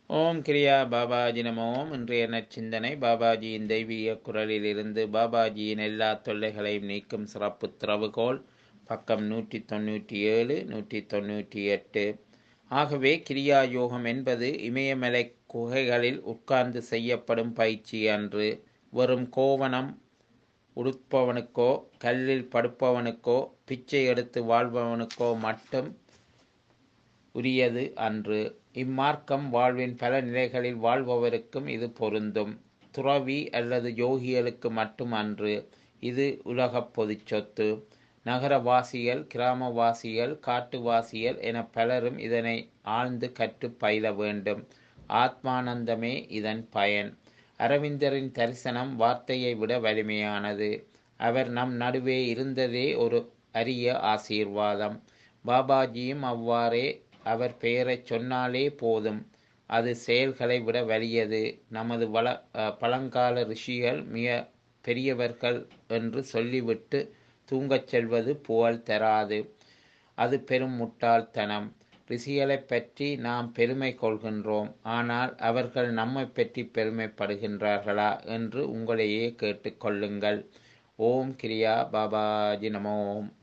ஓம் கிரியா பாபாஜி நம ஓம் இன்றைய நற்சிந்தனை பாபாஜியின் தெய்வீக குரலிலிருந்து பாபாஜியின் எல்லா தொல்லைகளையும் நீக்கும் சிறப்பு திறவுகோல் பக்கம் நூற்றி தொண்ணூற்றி ஏழு நூற்றி தொண்ணூற்றி எட்டு ஆகவே கிரியா யோகம் என்பது இமயமலை குகைகளில் உட்கார்ந்து செய்யப்படும் பயிற்சி அன்று வெறும் கோவணம் உடுப்பவனுக்கோ கல்லில் படுப்பவனுக்கோ பிச்சை எடுத்து வாழ்பவனுக்கோ மட்டும் உரியது அன்று இம்மார்க்கம் வாழ்வின் பல நிலைகளில் வாழ்பவருக்கும் இது பொருந்தும் துறவி அல்லது யோகிகளுக்கு மட்டும் அன்று இது உலகப் பொதுச் சொத்து நகரவாசிகள் கிராமவாசிகள் காட்டுவாசிகள் என பலரும் இதனை ஆழ்ந்து கற்று பயில வேண்டும் ஆத்மானந்தமே இதன் பயன் அரவிந்தரின் தரிசனம் வார்த்தையை விட வலிமையானது அவர் நம் நடுவே இருந்ததே ஒரு அரிய ஆசீர்வாதம் பாபாஜியும் அவ்வாறே அவர் பெயரைச் சொன்னாலே போதும் அது செயல்களை விட வலியது நமது வள பழங்கால ரிஷிகள் மிக பெரியவர்கள் என்று சொல்லிவிட்டு தூங்கச் செல்வது புகழ் தராது அது பெரும் முட்டாள்தனம் ரிஷிகளைப் பற்றி நாம் பெருமை கொள்கின்றோம் ஆனால் அவர்கள் நம்மை பற்றி பெருமைப்படுகின்றார்களா என்று உங்களையே கேட்டுக்கொள்ளுங்கள் ஓம் கிரியா பாபாஜி நமோம்